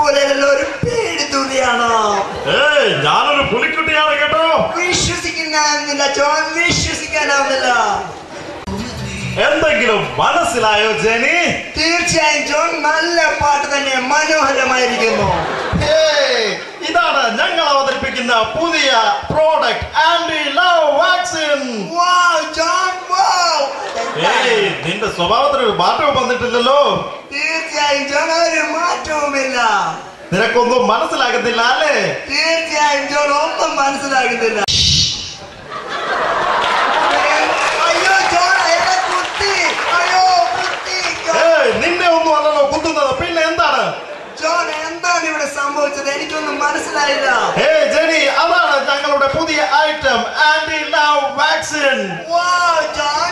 പോലെയല്ല ഒരു പേടിത്തുള്ളിയാണ് ഏയ് ഞാനൊരു പുലിക്കുട്ടിയാണ് കേട്ടോ വിശ്വസിക്കാനാവുന്നില്ല ജോൺ വിശ്വസിക്കാനാവുന്നില്ല എന്തെങ്കിലും മനസ്സിലായോ ജെനി തീർച്ചയായും ജോൺ നല്ല പാട്ട് തന്നെ മനോഹരമായിരിക്കുന്നു ഏയ്, ഇതാണ് ഞങ്ങൾ അവതരിപ്പിക്കുന്ന പുതിയ product anti love vaccine Wow, John wow. ഏയ് നിന്റെ സ്വഭാവത്തിന് ഒരു മാറ്റവും വന്നിട്ടില്ലല്ലോ തീർച്ചയായും ജോൺ ഒരു മാറ്റവുമില്ല നിനക്കൊന്നും മനസ്സിലാകുന്നില്ല അല്ലേ തീർച്ചയായും ജോൺ ഒന്നും മനസ്സിലാകുന്നില്ല അയ്യോ ജോൺ എന്നെ കുത്തി അയ്യോ കുത്തി ജോൺ. ഏയ് നിന്നെ ഒന്നും അല്ലല്ലോ കുത്തുന്നത് പിന്നെ എന്താണ് ജോൺ എന്താണ് ഇവിടെ സംഭവിച്ചത് എനിക്കൊന്നും മനസ്സിലായില്ല ഏയ് ജെനി അതാണ് ഞങ്ങളുടെ പുതിയ item anti love vaccine Wow, John